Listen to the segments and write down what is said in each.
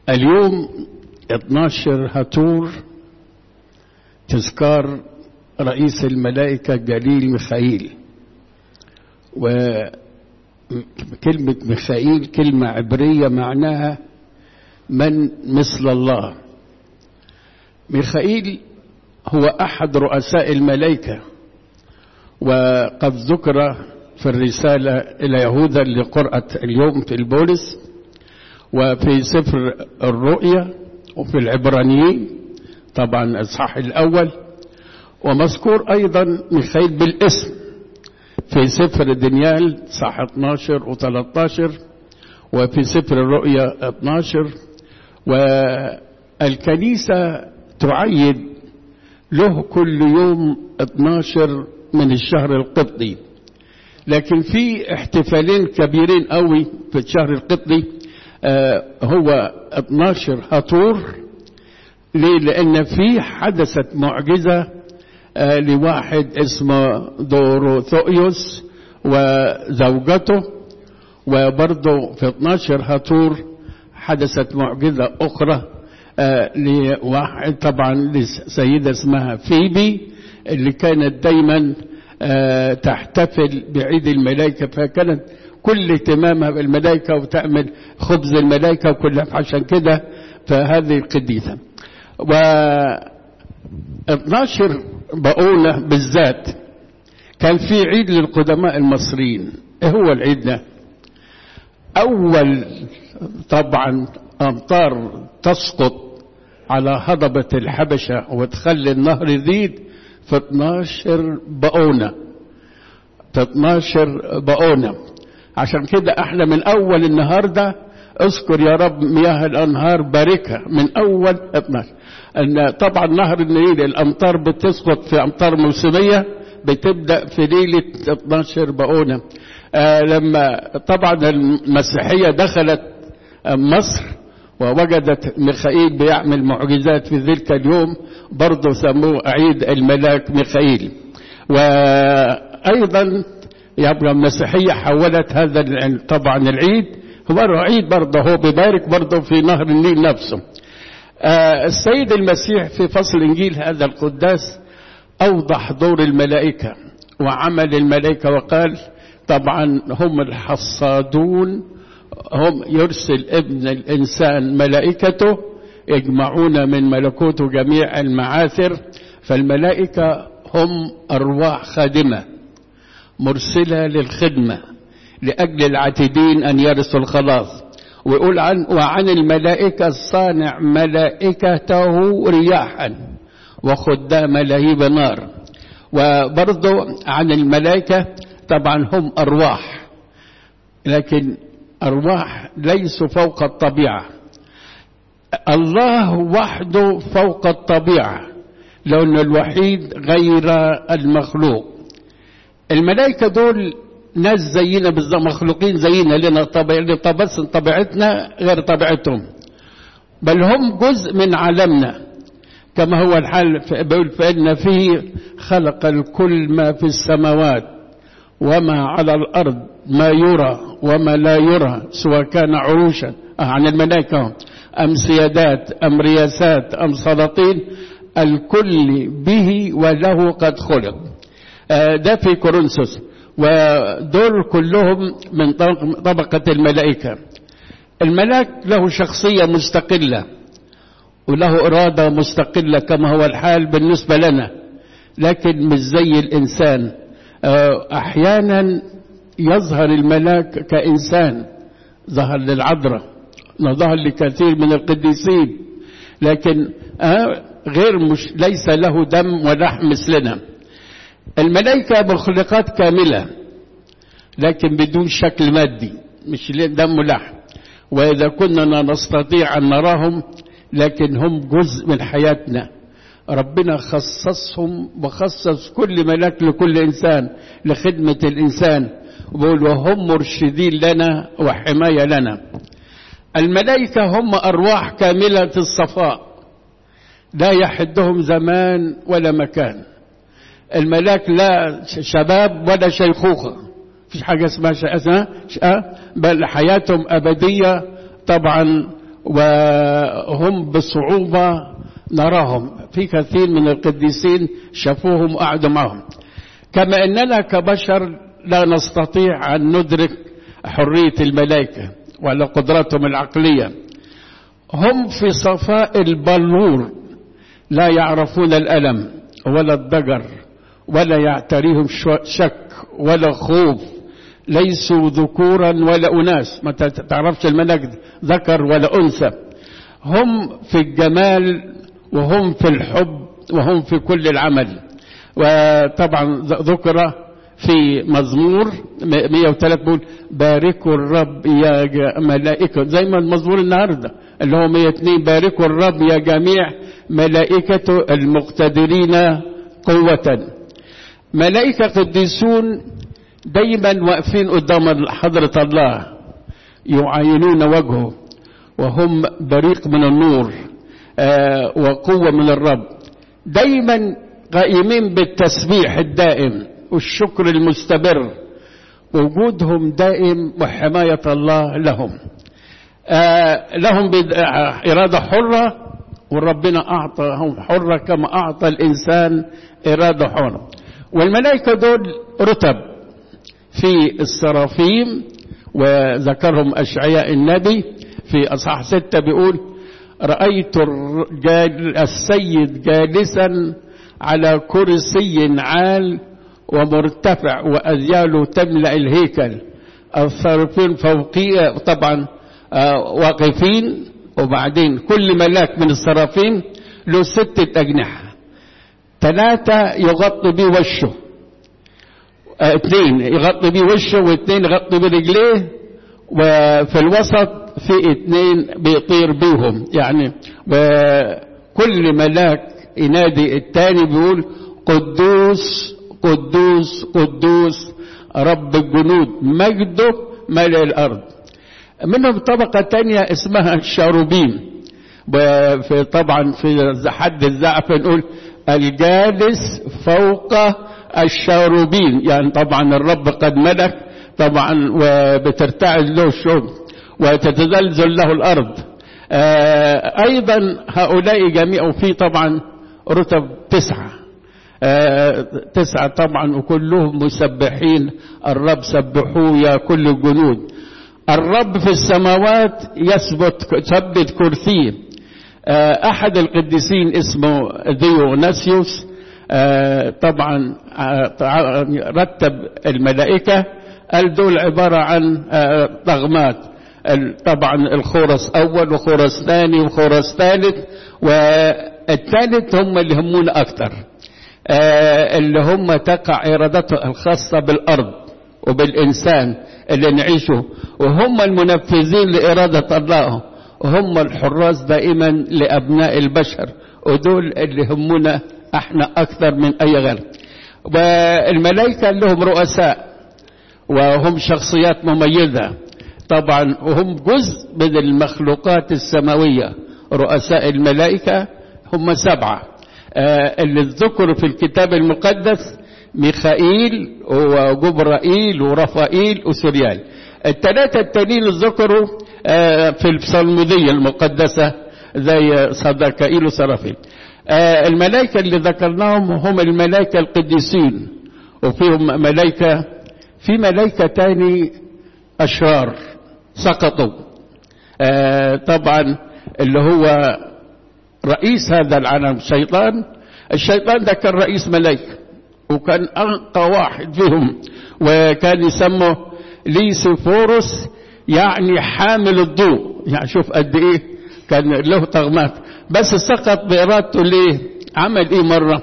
اليوم 12 هاتور تذكار رئيس الملائكة الجليل ميخائيل وكلمة ميخائيل كلمة عبرية معناها من مثل الله ميخائيل هو أحد رؤساء الملائكة وقد ذكر في الرسالة إلى يهوذا اللي قرأت اليوم في البولس وفي سفر الرؤيا وفي العبرانيين طبعا الإصحاح الأول ومذكور أيضا ميخائيل بالاسم في سفر دانيال صح 12 و13 وفي سفر الرؤيا 12 والكنيسة تعيد له كل يوم 12 من الشهر القبطي لكن في احتفالين كبيرين قوي في الشهر القبطي آه هو 12 هطور ليه لان في حدثت معجزه آه لواحد اسمه دوروثويوس وزوجته وبرضه في 12 هطور حدثت معجزه اخرى آه لواحد طبعا لسيده اسمها فيبي اللي كانت دايما آه تحتفل بعيد الملائكة فكانت كل اهتمامها بالملائكة وتعمل خبز الملائكة وكلها عشان كده فهذه القديسة و 12 بقولة بالذات كان في عيد للقدماء المصريين ايه هو العيد ده اول طبعا امطار تسقط على هضبة الحبشة وتخلي النهر يزيد في 12 بقونة في 12 بقونة عشان كده احنا من اول النهاردة اذكر يا رب مياه الانهار باركها من اول 12 ان طبعا نهر النيل الامطار بتسقط في امطار موسمية بتبدأ في ليلة 12 بقونة آه لما طبعا المسيحية دخلت مصر ووجدت ميخائيل بيعمل معجزات في ذلك اليوم برضه سموه عيد الملاك ميخائيل وأيضا يبقى المسيحية حولت هذا طبعا العيد هو عيد برضه هو بيبارك برضه في نهر النيل نفسه آه السيد المسيح في فصل إنجيل هذا القداس أوضح دور الملائكة وعمل الملائكة وقال طبعا هم الحصادون هم يرسل ابن الإنسان ملائكته يجمعون من ملكوته جميع المعاثر فالملائكة هم أرواح خادمة مرسلة للخدمة لأجل العاتدين أن يرثوا الخلاص ويقول عن وعن الملائكة صانع ملائكته رياحا وخدام لهيب نار وبرضه عن الملائكة طبعا هم أرواح لكن أرواح ليسوا فوق الطبيعة الله وحده فوق الطبيعة لأنه الوحيد غير المخلوق الملائكة دول ناس زينا بالظبط مخلوقين زينا لنا طبيعة بس طبيعتنا غير طبيعتهم بل هم جزء من عالمنا كما هو الحال بيقول فإن فيه خلق الكل ما في السماوات وما على الأرض ما يرى وما لا يرى سواء كان عروشا عن الملائكة أم سيادات أم رياسات أم سلاطين الكل به وله قد خلق ده في كورنثوس ودول كلهم من طبقة الملائكة الملاك له شخصية مستقلة وله إرادة مستقلة كما هو الحال بالنسبة لنا لكن مش زي الإنسان أحيانا يظهر الملاك كإنسان ظهر للعذراء ظهر لكثير من القديسين لكن غير مش ليس له دم ولحم مثلنا الملائكة مخلوقات كاملة لكن بدون شكل مادي مش دم ولحم وإذا كنا نستطيع أن نراهم لكن هم جزء من حياتنا ربنا خصصهم وخصص كل ملاك لكل إنسان لخدمة الإنسان وبقول وهم مرشدين لنا وحماية لنا الملائكة هم أرواح كاملة الصفاء لا يحدهم زمان ولا مكان الملاك لا شباب ولا شيخوخة فيش حاجة اسمها اسمها بل حياتهم أبدية طبعا وهم بصعوبة نراهم في كثير من القديسين شافوهم وقعدوا معهم كما أننا كبشر لا نستطيع أن ندرك حرية الملائكة ولا قدراتهم العقلية هم في صفاء البلور لا يعرفون الألم ولا الضجر ولا يعتريهم شك ولا خوف ليسوا ذكورا ولا أناس ما تعرفش الملك ذكر ولا أنثى هم في الجمال وهم في الحب وهم في كل العمل وطبعا ذكر في مزمور 103 بيقول باركوا الرب يا ملائكة زي ما المزمور النهاردة اللي هو 102 باركوا الرب يا جميع ملائكته المقتدرين قوة ملائكة قديسون دايما واقفين قدام حضرة الله يعاينون وجهه وهم بريق من النور آه وقوة من الرب دايما قائمين بالتسبيح الدائم والشكر المستمر وجودهم دائم وحماية الله لهم آه لهم إرادة حرة وربنا أعطاهم حرة كما أعطى الإنسان إرادة حرة والملائكة دول رتب في السرافيم وذكرهم أشعياء النبي في أصحاح ستة بيقول رأيت السيد جالسا على كرسي عال ومرتفع وأذياله تملأ الهيكل الصارفين فوقية طبعا واقفين وبعدين كل ملاك من الصرافين له ستة أجنحة ثلاثة يغطي بيه وشه اثنين يغطي بيه وشه واثنين يغطي بيه رجليه وفي الوسط في اثنين بيطير بيهم يعني وكل ملاك ينادي الثاني بيقول قدوس قدوس قدوس رب الجنود مجده ملء الأرض منهم طبقة تانية اسمها الشاروبيم في طبعا في حد الزعف نقول الجالس فوق الشاروبين يعني طبعا الرب قد ملك طبعا وبترتعد له الشوم وتتزلزل له الأرض آه أيضا هؤلاء جميع وفي طبعا رتب تسعة آه تسعة طبعا وكلهم مسبحين الرب سبحوه يا كل الجنود الرب في السماوات يثبت ثبت كرسيه آه أحد القديسين اسمه ديوناسيوس آه طبعا رتب الملائكة قال دول عبارة عن طغمات طبعا الخورس أول وخورس ثاني وخورس ثالث والثالث هم اللي همون أكثر اللي هم تقع إرادته الخاصة بالأرض وبالإنسان اللي نعيشه وهم المنفذين لإرادة الله وهم الحراس دائما لأبناء البشر ودول اللي همنا احنا أكثر من أي غير والملائكة لهم رؤساء وهم شخصيات مميزة طبعا وهم جزء من المخلوقات السماوية رؤساء الملائكة هم سبعة آه اللي ذكروا في الكتاب المقدس ميخائيل وجبرائيل ورفائيل وسوريال الثلاثة التانيين ذكروا آه في الصلمودية المقدسة زي صدقائيل وسرافيل آه الملائكة اللي ذكرناهم هم الملائكة القديسين وفيهم ملائكة في ملائكة تاني أشرار سقطوا آه طبعا اللي هو رئيس هذا العالم الشيطان الشيطان ده كان رئيس ملائكة وكان أنقى واحد فيهم وكان يسمه ليسيفورس يعني حامل الضوء يعني شوف قد ايه كان له طغمات بس سقط بإرادته ليه عمل ايه مرة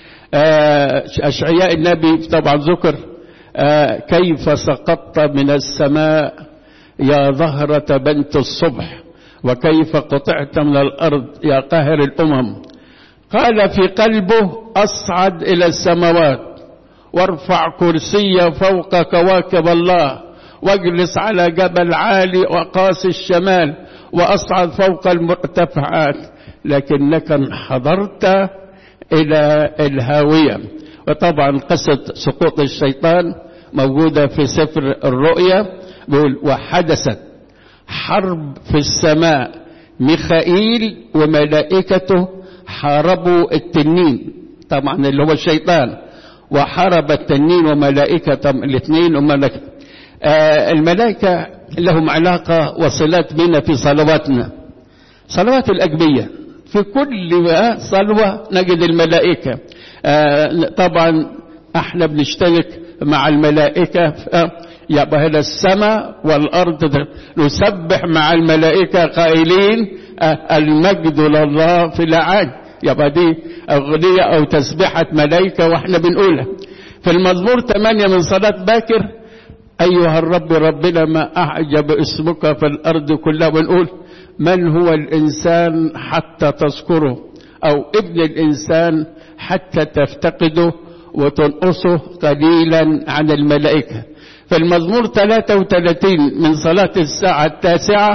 آه أشعياء النبي طبعا ذكر آه كيف سقطت من السماء يا ظهرة بنت الصبح وكيف قطعت من الأرض يا قاهر الأمم قال في قلبه أصعد إلى السماوات وارفع كرسي فوق كواكب الله واجلس على جبل عالي وقاس الشمال وأصعد فوق المرتفعات لكنك انحدرت إلى الهاوية وطبعا قصة سقوط الشيطان موجودة في سفر الرؤيا بيقول وحدثت حرب في السماء ميخائيل وملائكته حاربوا التنين طبعا اللي هو الشيطان وحارب التنين وملائكة الاثنين وملائكة آه الملائكة لهم علاقة وصلات بنا في صلواتنا صلوات الأجبية في كل صلوة نجد الملائكة آه طبعا احنا بنشترك مع الملائكة يبقى هنا السماء والأرض نسبح مع الملائكة قائلين آه المجد لله في الأعالي يبقى دي أغنية أو تسبحة ملائكة وإحنا بنقولها في المزمور 8 من صلاة باكر أيها الرب ربنا ما أعجب اسمك في الأرض كلها ونقول من هو الإنسان حتى تذكره أو ابن الإنسان حتى تفتقده وتنقصه قليلا عن الملائكة في المزمور 33 من صلاة الساعة التاسعة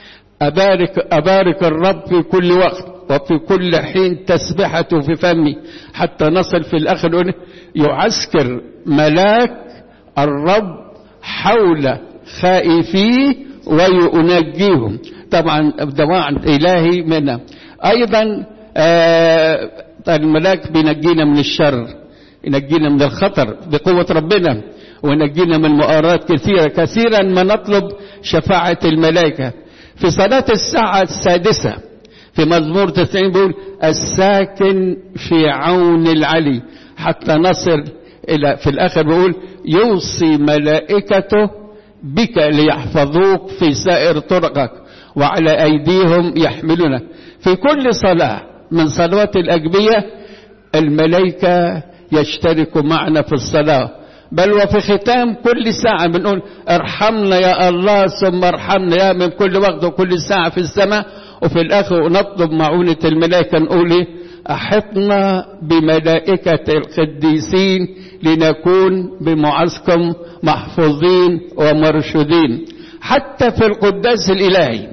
أبارك, أبارك الرب في كل وقت وفي كل حين تسبحته في فمي حتى نصل في الآخر يعسكر ملاك الرب حول خائفيه وينجيهم طبعا دواء إلهي منها أيضا آه الملاك بينجينا من الشر ينجينا من الخطر بقوة ربنا وينجينا من مؤامرات كثيرة كثيرا ما نطلب شفاعة الملائكة في صلاة الساعة السادسة في مزمور 90 بيقول الساكن في عون العلي حتى نصل إلى في الآخر بيقول يوصي ملائكته بك ليحفظوك في سائر طرقك وعلى أيديهم يحملونك في كل صلاة من صلوات الأجبية الملائكة يشتركوا معنا في الصلاة بل وفي ختام كل ساعة بنقول ارحمنا يا الله ثم ارحمنا يا من كل وقت وكل ساعة في السماء وفي الآخر نطلب معونة الملائكة نقول أحطنا بملائكة القديسين لنكون بمعسكم محفوظين ومرشودين حتى في القداس الإلهي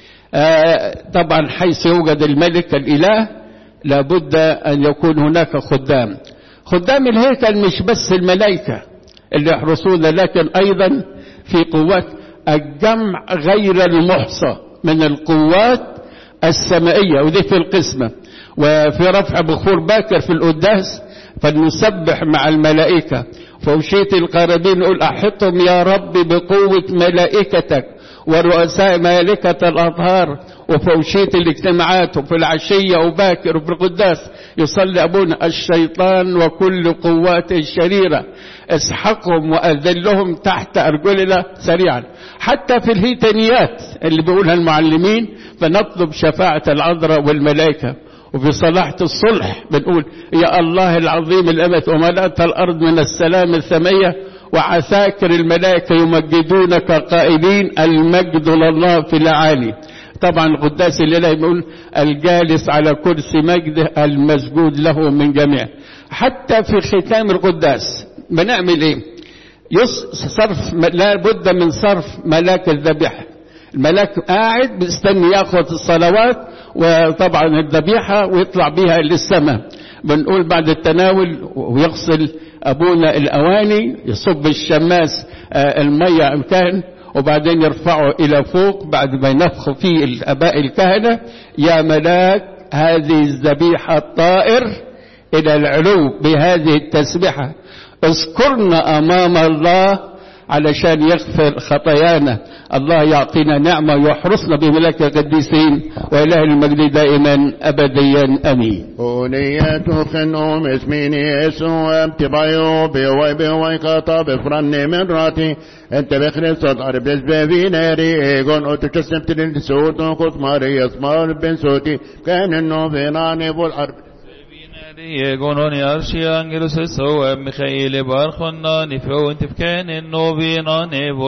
آه طبعا حيث يوجد الملك الإله لابد أن يكون هناك خدام خدام الهيكل مش بس الملائكة اللي يحرسون لكن أيضا في قوات الجمع غير المحصى من القوات السمائية ودي في القسمة وفي رفع بخور باكر في القداس فنسبح مع الملائكة فوشية القرابين نقول أحطهم يا رب بقوة ملائكتك ورؤساء ملائكة الأطهار وفوشية الاجتماعات وفي العشية وباكر وفي القداس يصلي أبونا الشيطان وكل قواته الشريرة اسحقهم وأذلهم تحت أرجلنا سريعا حتى في الهيتانيات اللي بيقولها المعلمين فنطلب شفاعة العذراء والملائكة وفي صلاحة الصلح بنقول يا الله العظيم الأمت وملأت الأرض من السلام الثمية وعساكر الملائكة يمجدونك قائلين المجد لله في العالي طبعا قداس الليلة يقول الجالس على كرسي مجده المسجود له من جميع حتى في ختام القداس بنعمل ايه صرف لا بد من صرف ملاك الذبيحة الملاك قاعد بيستني ياخذ الصلوات وطبعا الذبيحة ويطلع بيها للسماء بنقول بعد التناول ويغسل أبونا الأواني يصب الشماس المية كان وبعدين يرفعه إلى فوق بعد ما ينفخ فيه الآباء الكهنة يا ملاك هذه الذبيحة الطائر إلى العلو بهذه التسبحة اذكرنا أمام الله علشان يغفر خطايانا الله يعطينا نعمة ويحرسنا بملك القديسين وإله المجد دائما أبديا أمين أولية خنوم اسمين يسوع ابتبايو بيوي بيوي كطاب فرن من راتي انت بخريستوس اربلس بفيناري ايغون اوتو تسنبتلين سوتو خط ماري اسمار بن سوتي كان انه فيناني والارب يقولون يرشي أنجلس السوء مخيل بارخنا نفو انتفكان النوبين